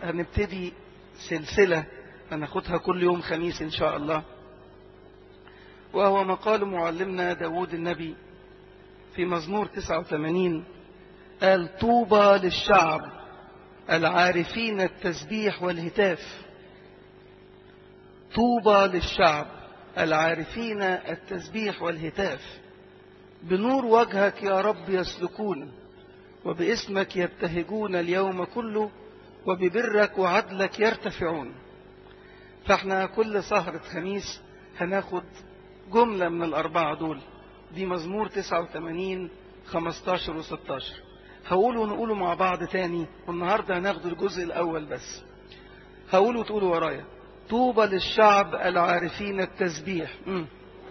هنبتدي سلسلة هناخدها كل يوم خميس إن شاء الله وهو مقال معلمنا داود النبي في مزمور 89 قال طوبى للشعب العارفين التسبيح والهتاف طوبى للشعب العارفين التسبيح والهتاف بنور وجهك يا رب يسلكون وباسمك يبتهجون اليوم كله وببرك وعدلك يرتفعون فاحنا كل سهرة خميس هناخد جملة من الأربعة دول دي مزمور 89 15 و16 هقوله ونقوله مع بعض تاني والنهاردة هناخد الجزء الأول بس هقوله وتقولوا ورايا طوبى للشعب العارفين التسبيح م.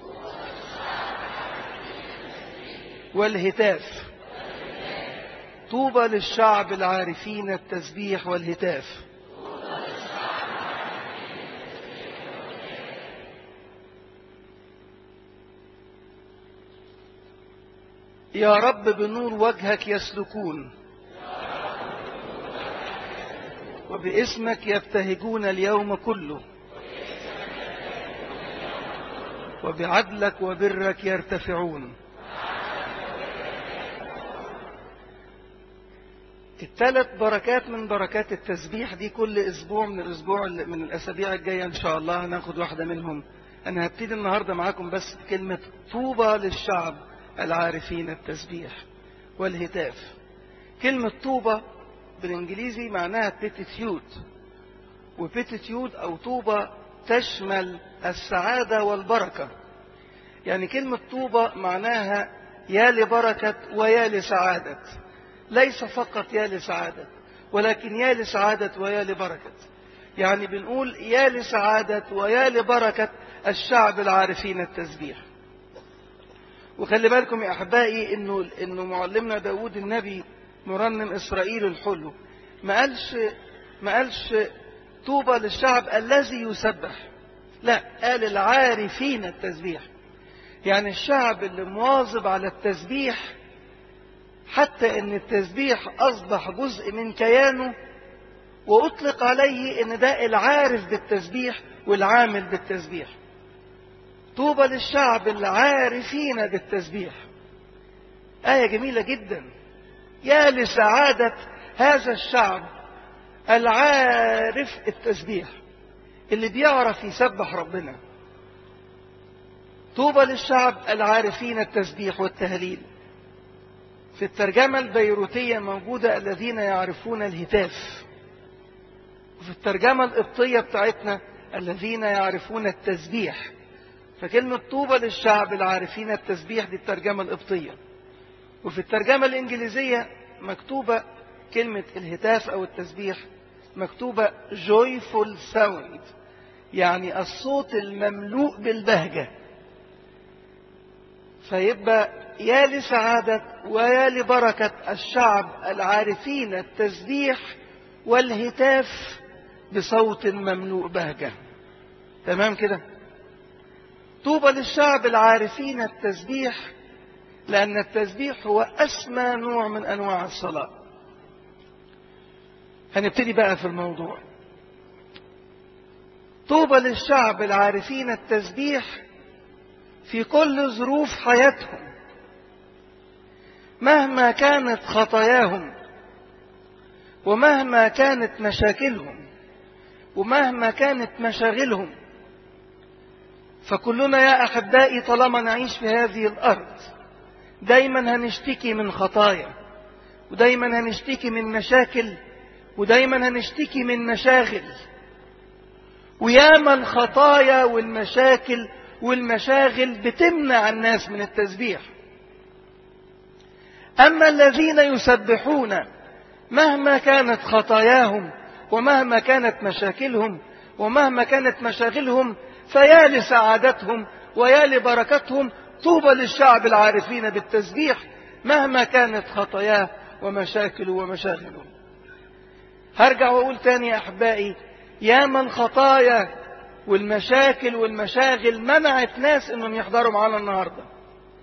والهتاف طوبى للشعب العارفين التسبيح والهتاف يا رب بنور وجهك يسلكون وباسمك يبتهجون اليوم كله وبعدلك وبرك يرتفعون الثلاث بركات من بركات التسبيح دي كل اسبوع من الاسبوع من الاسابيع الجايه ان شاء الله هناخد واحده منهم انا هبتدي النهارده معاكم بس بكلمه طوبى للشعب العارفين التسبيح والهتاف كلمه طوبى بالانجليزي معناها بيتيتيود وبيتيتيود او طوبى تشمل السعاده والبركه يعني كلمه طوبى معناها يا لبركه ويا لسعاده ليس فقط يا لسعادة ولكن يا لسعادة ويا لبركة يعني بنقول يا لسعادة ويا لبركة الشعب العارفين التسبيح وخلي بالكم يا أحبائي إنه, إنه معلمنا داود النبي مرنم إسرائيل الحلو ما قالش ما قالش طوبى للشعب الذي يسبح لا قال العارفين التسبيح يعني الشعب اللي مواظب على التسبيح حتى ان التسبيح اصبح جزء من كيانه واطلق عليه ان ده العارف بالتسبيح والعامل بالتسبيح طوبى للشعب العارفين بالتسبيح آية جميلة جدا يا لسعادة هذا الشعب العارف التسبيح اللي بيعرف يسبح ربنا طوبى للشعب العارفين التسبيح والتهليل في الترجمة البيروتية موجودة الذين يعرفون الهتاف وفي الترجمة القبطية بتاعتنا الذين يعرفون التسبيح فكلمة طوبى للشعب العارفين التسبيح دي الترجمة القبطية وفي الترجمة الإنجليزية مكتوبة كلمة الهتاف أو التسبيح مكتوبة joyful sound يعني الصوت المملوء بالبهجة فيبقى يا لسعادة ويا لبركة الشعب العارفين التسبيح والهتاف بصوت مملوء بهجة تمام كده طوبى للشعب العارفين التسبيح لأن التسبيح هو أسمى نوع من أنواع الصلاة هنبتدي بقى في الموضوع طوبى للشعب العارفين التسبيح في كل ظروف حياتهم مهما كانت خطاياهم ومهما كانت مشاكلهم ومهما كانت مشاغلهم فكلنا يا أحبائي طالما نعيش في هذه الأرض دايما هنشتكي من خطايا ودايما هنشتكي من مشاكل ودايما هنشتكي من مشاغل وياما الخطايا والمشاكل والمشاغل بتمنع الناس من التسبيح أما الذين يسبحون مهما كانت خطاياهم ومهما كانت مشاكلهم ومهما كانت مشاغلهم فيا لسعادتهم ويا لبركتهم طوبى للشعب العارفين بالتسبيح مهما كانت خطاياه ومشاكله ومشاغله هرجع واقول تاني يا احبائي يا من خطايا والمشاكل والمشاغل منعت ناس انهم يحضروا معانا النهارده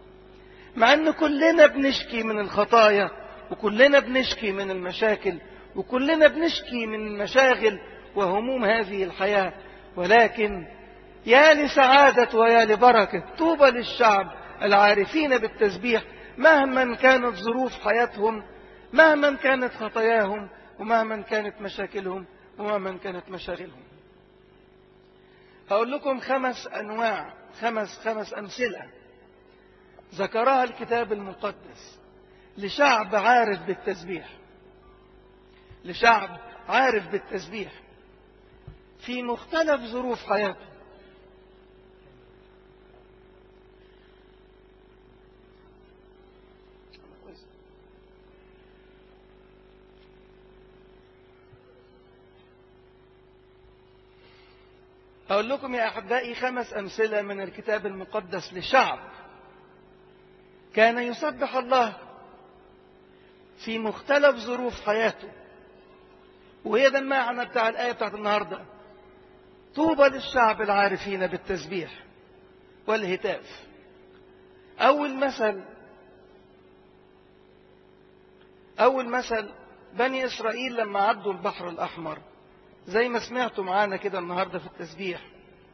مع ان كلنا بنشكي من الخطايا وكلنا بنشكي من المشاكل وكلنا بنشكي من مشاغل وهموم هذه الحياة ولكن يا لسعادة ويا لبركة طوبى للشعب العارفين بالتسبيح مهما كانت ظروف حياتهم مهما كانت خطاياهم ومهما كانت مشاكلهم ومهما كانت مشاغلهم هقول لكم خمس أنواع خمس خمس أمثلة ذكرها الكتاب المقدس لشعب عارف بالتسبيح لشعب عارف بالتسبيح في مختلف ظروف حياته أقول لكم يا أحبائي خمس أمثلة من الكتاب المقدس لشعب كان يسبح الله في مختلف ظروف حياته وهي ده المعنى بتاع الآية بتاعت النهاردة طوبى للشعب العارفين بالتسبيح والهتاف أول مثل أول مثل بني إسرائيل لما عدوا البحر الأحمر زي ما سمعتوا معانا كده النهاردة في التسبيح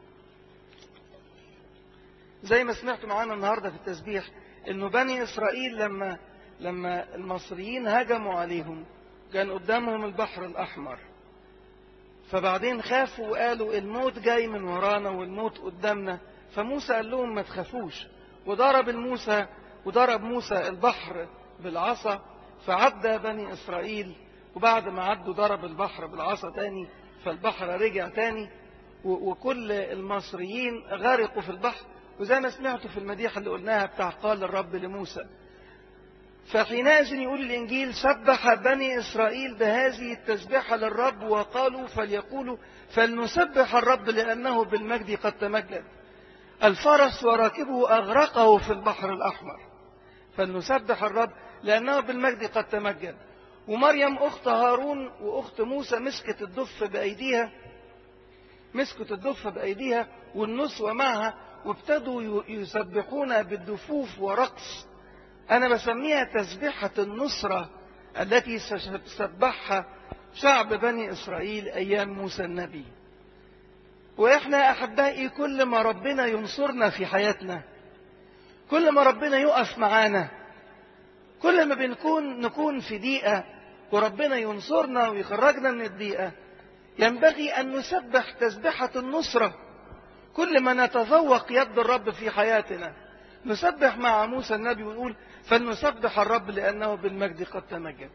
زي ما سمعتوا معانا النهاردة في التسبيح انه بني اسرائيل لما لما المصريين هجموا عليهم كان قدامهم البحر الاحمر فبعدين خافوا وقالوا الموت جاي من ورانا والموت قدامنا فموسى قال لهم ما تخافوش وضرب الموسى وضرب موسى البحر بالعصا فعدى بني اسرائيل وبعد ما عدوا ضرب البحر بالعصا تاني فالبحر رجع تاني وكل المصريين غرقوا في البحر وزي ما سمعتوا في المديحة اللي قلناها بتاع قال الرب لموسى فحينئذ يقول الإنجيل سبح بني إسرائيل بهذه التسبيحة للرب وقالوا فليقولوا فلنسبح الرب لأنه بالمجد قد تمجد الفرس وراكبه أغرقه في البحر الأحمر فلنسبح الرب لأنه بالمجد قد تمجد ومريم أخت هارون وأخت موسى مسكت الدف بأيديها مسكت الدف بأيديها والنسوة معها وابتدوا يسبحون بالدفوف ورقص أنا بسميها تسبحة النصرة التي سبحها شعب بني إسرائيل أيام موسى النبي وإحنا أحبائي كل ما ربنا ينصرنا في حياتنا كل ما ربنا يقف معانا كل ما بنكون نكون في ضيقة وربنا ينصرنا ويخرجنا من الضيقة ينبغي أن نسبح تسبحة النصرة كل ما نتذوق يد الرب في حياتنا نسبح مع موسى النبي ونقول فلنسبح الرب لأنه بالمجد قد تمجد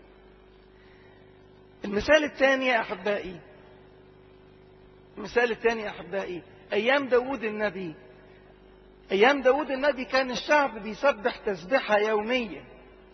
المثال الثاني يا أحبائي المثال الثاني يا أحبائي أيام داود النبي أيام داود النبي كان الشعب بيسبح تسبحة يومية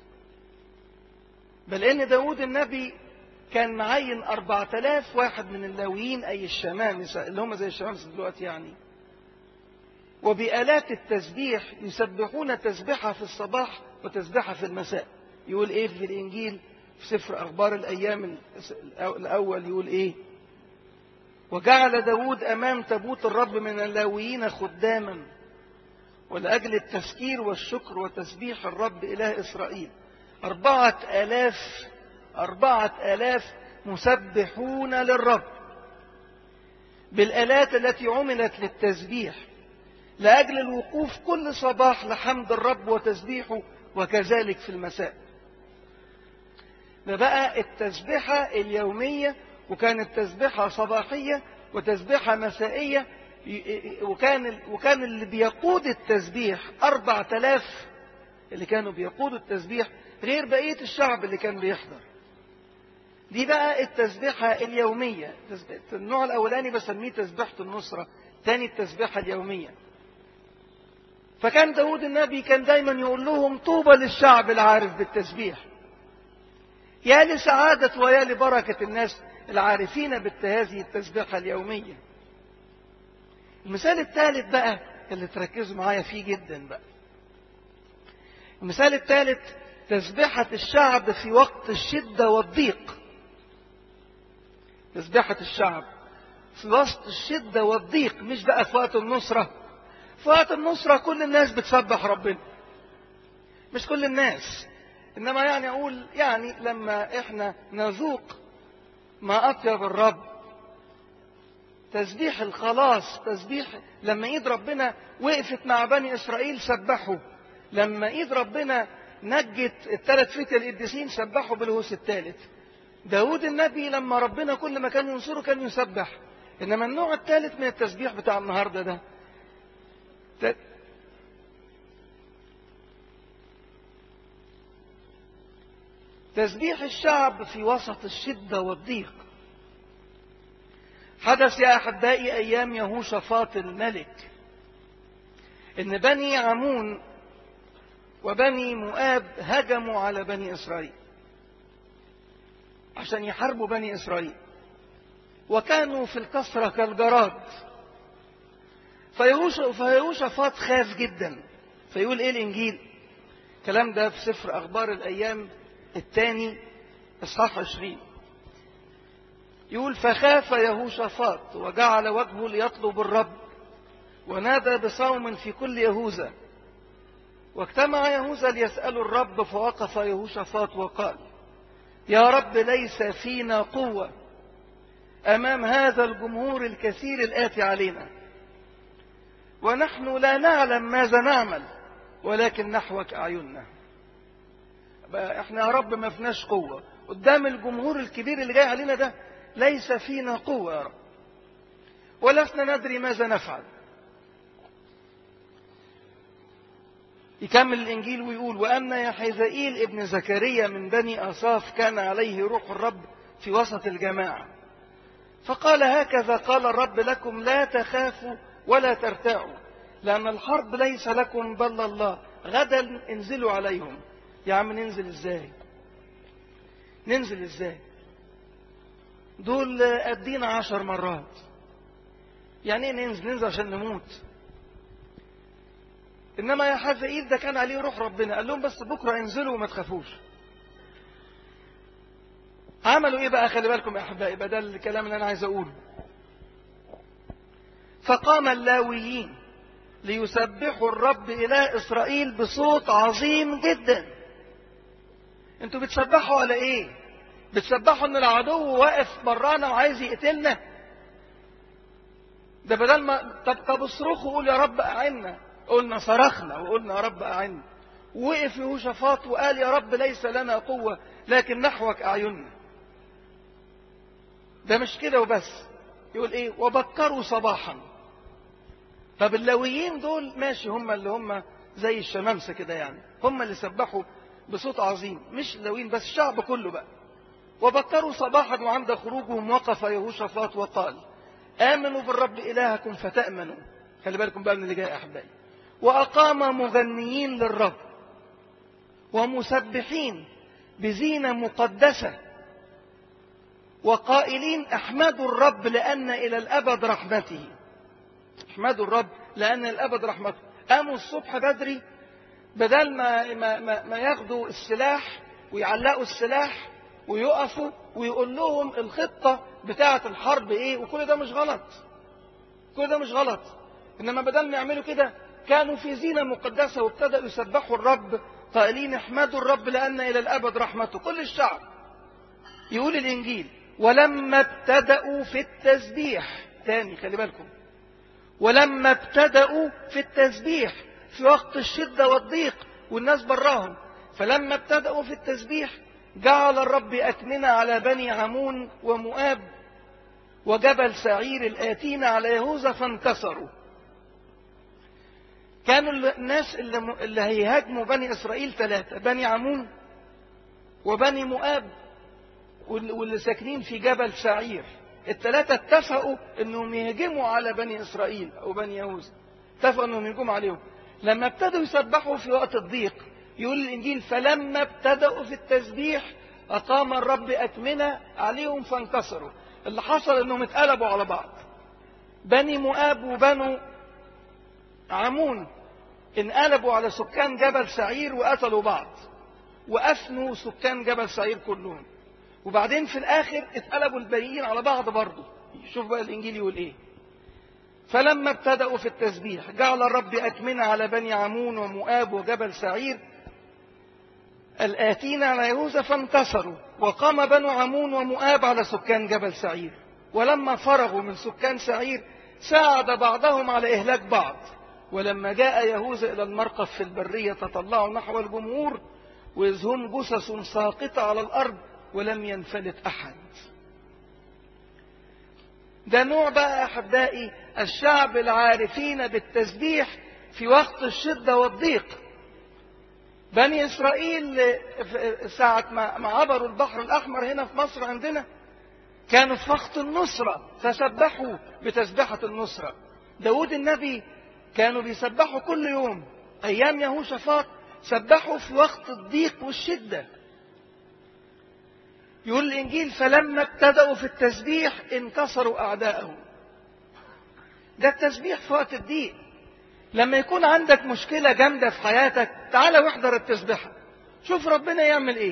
بل إن داود النبي كان معين أربعة آلاف واحد من اللاويين أي الشمامسة اللي هم زي الشمامسة دلوقتي يعني وبآلات التسبيح يسبحون تسبحة في الصباح وتسبحة في المساء يقول إيه في الإنجيل في سفر أخبار الأيام الأول يقول إيه وجعل داود أمام تابوت الرب من اللاويين خداما ولأجل التذكير والشكر وتسبيح الرب إله إسرائيل أربعة آلاف أربعة آلاف مسبحون للرب بالآلات التي عملت للتسبيح لأجل الوقوف كل صباح لحمد الرب وتسبيحه وكذلك في المساء ده بقى التسبيحة اليومية وكانت تسبيحة صباحية وتسبيحة مسائية وكان وكان اللي بيقود التسبيح أربعة آلاف اللي كانوا بيقودوا التسبيح غير بقية الشعب اللي كان بيحضر دي بقى التسبيحة اليومية النوع الأولاني بسميه تسبيحة النصرة تاني التسبيحة اليومية فكان داود النبي كان دايما يقول لهم طوبى للشعب العارف بالتسبيح يا لسعادة ويا لبركة الناس العارفين بهذه التسبيحة اليومية المثال الثالث بقى اللي تركزوا معايا فيه جدا بقى المثال الثالث تسبحة الشعب في وقت الشدة والضيق تسبحة الشعب في وسط الشدة والضيق مش بقى في وقت النصرة في وقت النصرة كل الناس بتسبح ربنا مش كل الناس إنما يعني أقول يعني لما إحنا نذوق ما أطيب الرب تسبيح الخلاص تسبيح لما ايد ربنا وقفت مع بني اسرائيل سبحوا لما ايد ربنا نجت الثلاث فتية القديسين سبحوا بالهوس الثالث داود النبي لما ربنا كل ما كان ينصره كان يسبح انما النوع الثالث من التسبيح بتاع النهارده ده تسبيح الشعب في وسط الشدة والضيق حدث يا أحبائي أيام يهوشافاط الملك إن بني عمون وبني مؤاب هجموا على بني إسرائيل عشان يحاربوا بني إسرائيل وكانوا في الكسرة كالجراد فيهوشافاط خاف جدا فيقول إيه الإنجيل الكلام ده في سفر أخبار الأيام الثاني إصحاح عشرين يقول فخاف يهوشافاط وجعل وجهه ليطلب الرب ونادى بصوم في كل يهوذا واجتمع يهوذا ليسألوا الرب فوقف يهوشافاط وقال يا رب ليس فينا قوة أمام هذا الجمهور الكثير الآتي علينا ونحن لا نعلم ماذا نعمل ولكن نحوك أعيننا احنا يا رب ما فيناش قوة قدام الجمهور الكبير اللي جاي علينا ده ليس فينا قوة يا رب ولسنا ندري ماذا نفعل يكمل الإنجيل ويقول وأن يحيزائيل ابن زكريا من بني أصاف كان عليه روح الرب في وسط الجماعة فقال هكذا قال الرب لكم لا تخافوا ولا ترتاعوا لأن الحرب ليس لكم بل الله غدا انزلوا عليهم يا عم ننزل ازاي ننزل ازاي دول قدينا عشر مرات يعني ايه ننزل ننزل عشان نموت انما يا حزائيل ده كان عليه روح ربنا قال لهم بس بكره انزلوا وما تخافوش عملوا ايه بقى خلي بالكم يا احبائي بدل الكلام اللي انا عايز اقوله فقام اللاويين ليسبحوا الرب اله اسرائيل بصوت عظيم جدا انتوا بتسبحوا على ايه بتسبحوا ان العدو واقف برانا وعايز يقتلنا ده بدل ما طب طب اصرخوا قول يا رب اعنا قلنا صرخنا وقلنا يا رب اعنا وقف يهوشافاط وقال يا رب ليس لنا قوة لكن نحوك أعيننا ده مش كده وبس يقول ايه وبكروا صباحا طب اللاويين دول ماشي هم اللي هم زي الشمامسة كده يعني هم اللي سبحوا بصوت عظيم مش اللاويين بس الشعب كله بقى وبكروا صباحا وعند خروجهم وقف يهوشافاط وقال آمنوا بالرب إلهكم فتأمنوا خلي بالكم بقى من اللي جاي أحبائي وأقام مغنيين للرب ومسبحين بزينة مقدسة وقائلين احمدوا الرب لأن إلى الأبد رحمته احمدوا الرب لأن الأبد رحمته قاموا الصبح بدري بدل ما, ما, ما, ما ياخدوا السلاح ويعلقوا السلاح ويقفوا ويقول لهم الخطة بتاعة الحرب ايه وكل ده مش غلط كل ده مش غلط انما بدل ما يعملوا كده كانوا في زينة مقدسة وابتدأوا يسبحوا الرب قائلين احمدوا الرب لأن إلى الأبد رحمته كل الشعب يقول الإنجيل ولما ابتدأوا في التسبيح تاني خلي بالكم ولما ابتدأوا في التسبيح في وقت الشدة والضيق والناس براهم فلما ابتدأوا في التسبيح جعل الرب أكمنة على بني عمون ومؤاب وجبل سعير الآتين على يهوذا فانكسروا كانوا الناس اللي, اللي هيهاجموا بني إسرائيل ثلاثة بني عمون وبني مؤاب واللي ساكنين في جبل سعير الثلاثة اتفقوا انهم يهجموا على بني اسرائيل او بني يهوذا اتفقوا انهم يهجموا عليهم لما ابتدوا يسبحوا في وقت الضيق يقول الانجيل فلما ابتدأوا في التسبيح اقام الرب اكمنة عليهم فانكسروا اللي حصل انهم اتقلبوا على بعض بني مؤاب وبنو عمون انقلبوا على سكان جبل سعير وقتلوا بعض وافنوا سكان جبل سعير كلهم وبعدين في الاخر اتقلبوا الباقيين على بعض برضه شوف بقى الانجيل يقول ايه فلما ابتدأوا في التسبيح جعل الرب أكمنة على بني عمون ومؤاب وجبل سعير الآتين على يهوذا فانتصروا وقام بنو عمون ومؤاب على سكان جبل سعير ولما فرغوا من سكان سعير ساعد بعضهم على إهلاك بعض ولما جاء يهوذا إلى المرقف في البرية تطلعوا نحو الجمهور وإذ هم جثث ساقطة على الأرض ولم ينفلت أحد ده نوع بقى أحبائي الشعب العارفين بالتسبيح في وقت الشدة والضيق بني إسرائيل ساعة ما عبروا البحر الأحمر هنا في مصر عندنا كانوا في وقت النصرة فسبحوا بتسبحة النصرة داود النبي كانوا بيسبحوا كل يوم أيام يهوشافاط سبحوا في وقت الضيق والشدة يقول الإنجيل فلما ابتدأوا في التسبيح انكسروا أعداءهم ده التسبيح في وقت الضيق لما يكون عندك مشكلة جامدة في حياتك تعالى واحضر التسبيحة شوف ربنا يعمل ايه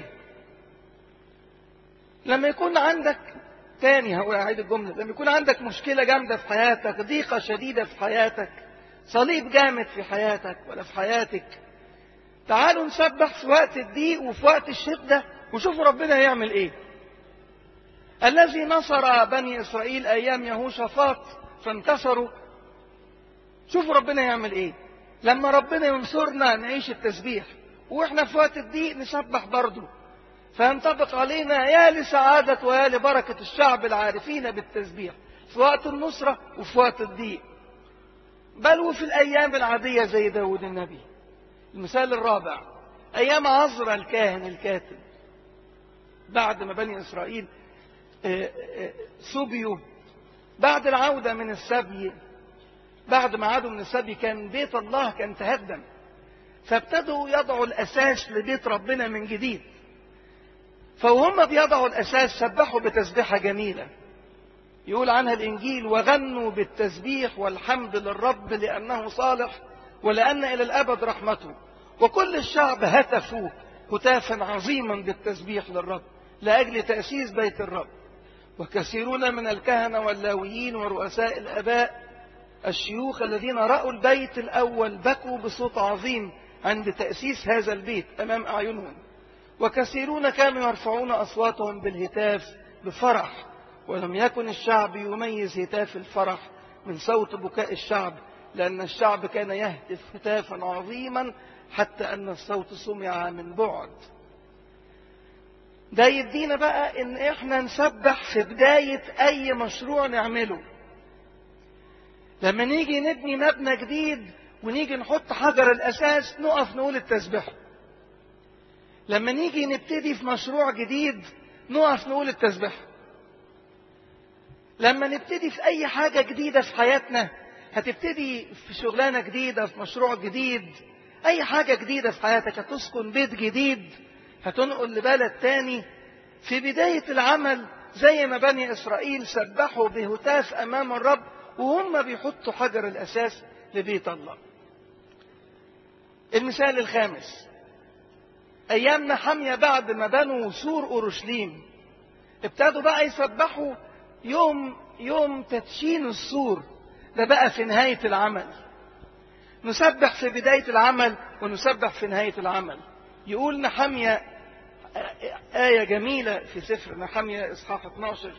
لما يكون عندك تاني هقول اعيد الجملة لما يكون عندك مشكلة جامدة في حياتك ضيقة شديدة في حياتك صليب جامد في حياتك ولا في حياتك تعالوا نسبح في وقت الضيق وفي وقت الشدة وشوفوا ربنا هيعمل ايه الذي نصر بني اسرائيل ايام يهوشافاط فانتصروا شوفوا ربنا يعمل ايه لما ربنا ينصرنا نعيش التسبيح واحنا في وقت الضيق نسبح برضه فينطبق علينا يا لسعادة ويا لبركة الشعب العارفين بالتسبيح في وقت النصرة وفي وقت الضيق بل وفي الأيام العادية زي داود النبي المثال الرابع أيام عزرا الكاهن الكاتب بعد ما بني إسرائيل سبيوا بعد العودة من السبي بعد ما عادوا من السبي كان بيت الله كان تهدم فابتدوا يضعوا الأساس لبيت ربنا من جديد فوهم بيضعوا الأساس سبحوا بتسبيحة جميلة يقول عنها الإنجيل وغنوا بالتسبيح والحمد للرب لأنه صالح ولأن إلى الأبد رحمته وكل الشعب هتفوا هتافا عظيما بالتسبيح للرب لأجل تأسيس بيت الرب وكثيرون من الكهنة واللاويين ورؤساء الآباء الشيوخ الذين رأوا البيت الأول بكوا بصوت عظيم عند تأسيس هذا البيت أمام أعينهم وكثيرون كانوا يرفعون أصواتهم بالهتاف بفرح ولم يكن الشعب يميز هتاف الفرح من صوت بكاء الشعب لأن الشعب كان يهتف هتافا عظيما حتى أن الصوت سمع من بعد ده يدينا بقى ان احنا نسبح في بداية اي مشروع نعمله لما نيجي نبني مبنى جديد ونيجي نحط حجر الاساس نقف نقول التسبيح لما نيجي نبتدي في مشروع جديد نقف نقول التسبيح لما نبتدي في اي حاجة جديدة في حياتنا هتبتدي في شغلانة جديدة في مشروع جديد اي حاجة جديدة في حياتك هتسكن بيت جديد هتنقل لبلد تاني في بداية العمل زي ما بني إسرائيل سبحوا بهتاف أمام الرب وهم بيحطوا حجر الأساس لبيت الله المثال الخامس أيام نحمية بعد ما بنوا سور أورشليم ابتدوا بقى يسبحوا يوم يوم تدشين السور ده بقى في نهاية العمل نسبح في بداية العمل ونسبح في نهاية العمل يقول نحمية آية جميلة في سفر نحمية إصحاح 12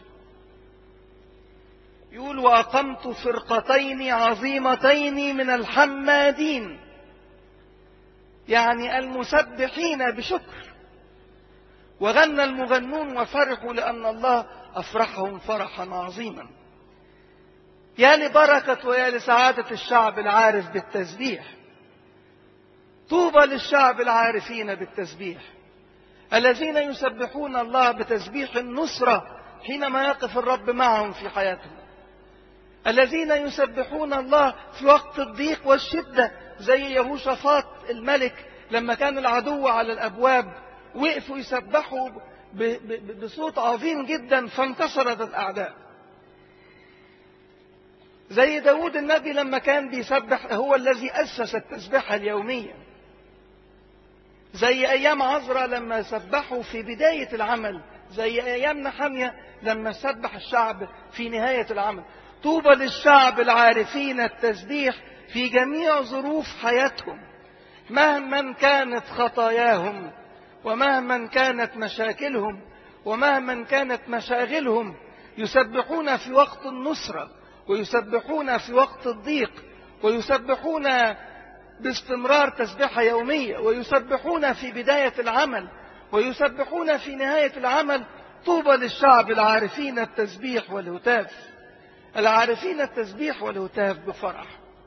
يقول وأقمت فرقتين عظيمتين من الحمادين يعني المسبحين بشكر وغنى المغنون وفرحوا لأن الله أفرحهم فرحا عظيما يا لبركة ويا لسعادة الشعب العارف بالتسبيح طوبى للشعب العارفين بالتسبيح الذين يسبحون الله بتسبيح النصرة حينما يقف الرب معهم في حياتهم الذين يسبحون الله في وقت الضيق والشدة زي يهوشافاط الملك لما كان العدو على الأبواب وقفوا يسبحوا بصوت عظيم جدا فانتصرت الأعداء زي داود النبي لما كان بيسبح هو الذي أسس التسبيحة اليومية زي أيام عزرا لما سبحوا في بداية العمل زي أيام نحمية لما سبح الشعب في نهاية العمل طوبى للشعب العارفين التسبيح في جميع ظروف حياتهم مهما كانت خطاياهم ومهما كانت مشاكلهم ومهما كانت مشاغلهم يسبحون في وقت النصرة ويسبحون في وقت الضيق ويسبحون باستمرار تسبيحة يومية ويسبحون في بداية العمل ويسبحون في نهاية العمل طوبى للشعب العارفين التسبيح والهتاف العارفين التسبيح والهتاف بفرح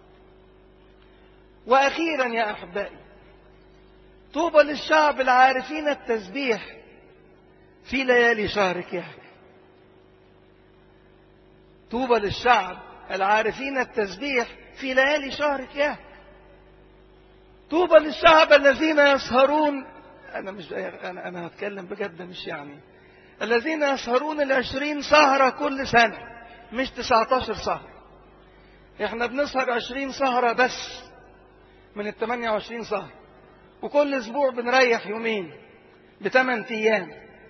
وأخيرا يا أحبائي طوبى للشعب العارفين التسبيح في ليالي شهر كهك طوبى للشعب العارفين التسبيح في ليالي شهر كهك طوبى للشعب الذين يسهرون أنا مش أنا أنا هتكلم بجد مش يعني الذين يسهرون العشرين سهرة كل سنة مش 19 سهرة احنا بنسهر 20 سهرة بس من ال 28 سهرة وكل اسبوع بنريح يومين بثمان ايام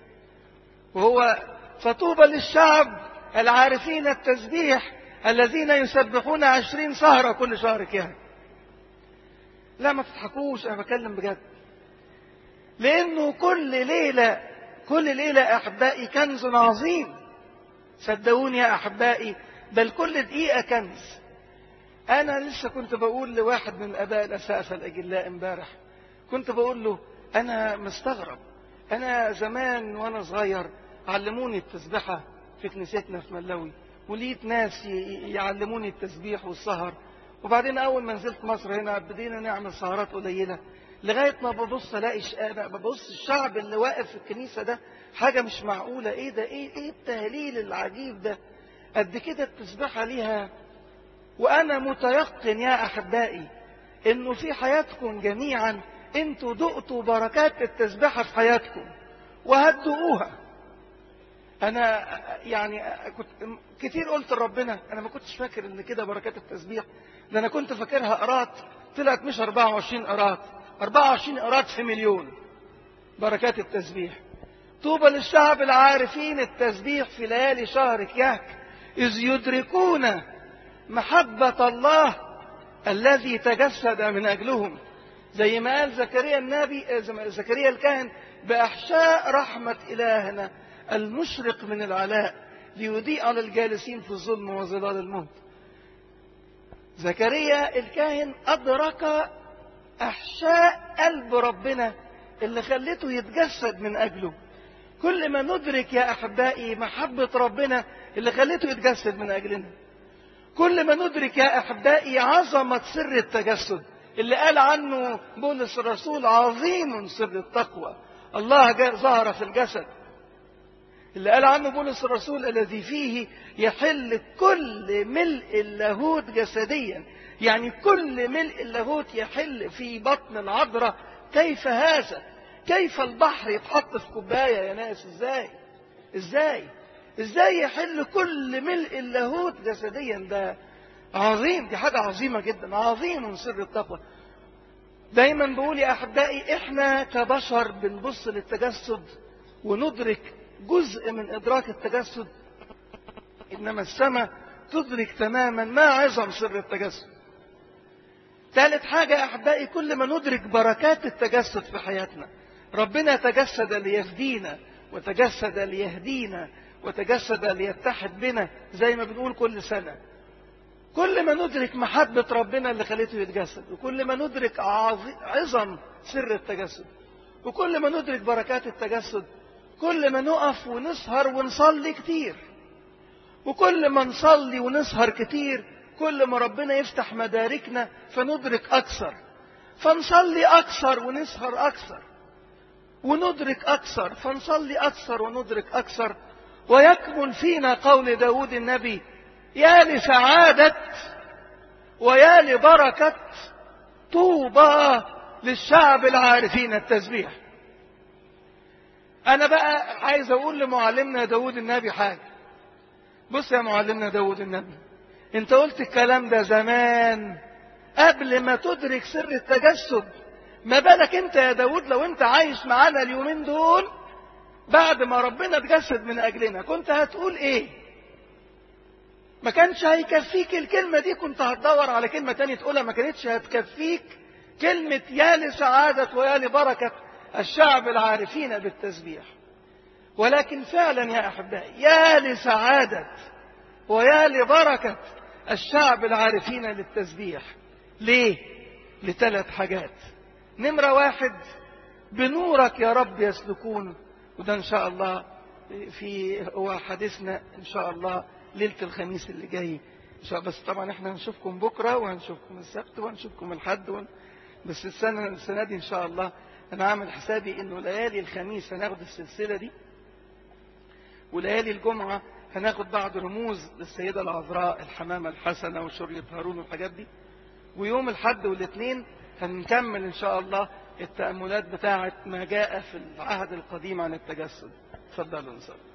وهو فطوبى للشعب العارفين التسبيح الذين يسبحون عشرين سهرة كل شهر كهك لا ما تضحكوش انا بكلم بجد لانه كل ليلة كل ليلة احبائي كنز عظيم صدقوني يا احبائي بل كل دقيقة كنز انا لسه كنت بقول لواحد من الاباء الاساسة الاجلاء امبارح كنت بقول له انا مستغرب انا زمان وانا صغير علموني التسبحة في كنيستنا في ملوي ولقيت ناس يعلموني التسبيح والسهر وبعدين اول ما نزلت مصر هنا بدينا نعمل سهرات قليله لغايه ما ببص الاقي ببص الشعب اللي واقف في الكنيسه ده حاجه مش معقوله ايه ده ايه ايه التهليل العجيب ده قد كده التسبيحه ليها وانا متيقن يا احبائي انه في حياتكم جميعا انتوا دقتوا بركات التسبيحه في حياتكم وهتدوقوها انا يعني كنت كتير قلت لربنا انا ما كنتش فاكر ان كده بركات التسبيح ده انا كنت فاكرها قرات طلعت مش 24 قرات 24 قرات في مليون بركات التسبيح طوبى للشعب العارفين التسبيح في ليالي شهر كياك إذ يدركون محبة الله الذي تجسد من أجلهم زي ما قال زكريا النبي زكريا الكاهن بأحشاء رحمة إلهنا المشرق من العلاء ليضيء على الجالسين في الظلم وظلال الموت زكريا الكاهن أدرك أحشاء قلب ربنا اللي خلته يتجسد من أجله كل ما ندرك يا أحبائي محبة ربنا اللي خلته يتجسد من أجلنا كل ما ندرك يا أحبائي عظمة سر التجسد اللي قال عنه بولس الرسول عظيم سر التقوى الله ظهر في الجسد اللي قال عنه بولس الرسول الذي فيه يحل كل ملء اللاهوت جسديا يعني كل ملء اللاهوت يحل في بطن العذراء كيف هذا كيف البحر يتحط في كوبايه يا ناس ازاي ازاي ازاي يحل كل ملء اللاهوت جسديا ده عظيم دي حاجه عظيمه جدا عظيم سر التقوى دايما بقول يا احبائي احنا كبشر بنبص للتجسد وندرك جزء من إدراك التجسد إنما السماء تدرك تماما ما عظم سر التجسد ثالث حاجة يا أحبائي كل ما ندرك بركات التجسد في حياتنا ربنا تجسد ليفدينا وتجسد ليهدينا وتجسد ليتحد بنا زي ما بنقول كل سنة كل ما ندرك محبة ربنا اللي خليته يتجسد وكل ما ندرك عظم سر التجسد وكل ما ندرك بركات التجسد كل ما نقف ونسهر ونصلي كتير وكل ما نصلي ونسهر كتير كل ما ربنا يفتح مداركنا فندرك أكثر فنصلي أكثر ونسهر أكثر وندرك أكثر فنصلي أكثر وندرك أكثر ويكمن فينا قول داود النبي يا لسعادة ويا لبركة طوبى للشعب العارفين التسبيح أنا بقى عايز أقول لمعلمنا داود النبي حاجة بص يا معلمنا داود النبي أنت قلت الكلام ده زمان قبل ما تدرك سر التجسد ما بالك أنت يا داود لو أنت عايش معانا اليومين دول بعد ما ربنا اتجسد من أجلنا كنت هتقول إيه ما كانش هيكفيك الكلمة دي كنت هتدور على كلمة تانية تقولها ما كانتش هتكفيك كلمة يا لسعادة ويا لبركة الشعب العارفين بالتسبيح ولكن فعلا يا أحبائي يا لسعادة ويا لبركة الشعب العارفين للتسبيح ليه؟ لثلاث حاجات نمرة واحد بنورك يا رب يسلكون وده إن شاء الله في هو حديثنا إن شاء الله ليلة الخميس اللي جاي إن شاء بس طبعا إحنا هنشوفكم بكرة وهنشوفكم السبت وهنشوفكم الحد ون... بس السنة السنة دي إن شاء الله أنا عامل حسابي إنه ليالي الخميس هناخد السلسلة دي وليالي الجمعة هناخد بعض رموز للسيدة العذراء الحمامة الحسنة وشرية هارون والحاجات دي ويوم الحد والاثنين هنكمل إن شاء الله التأملات بتاعة ما جاء في العهد القديم عن التجسد تفضلوا نصلي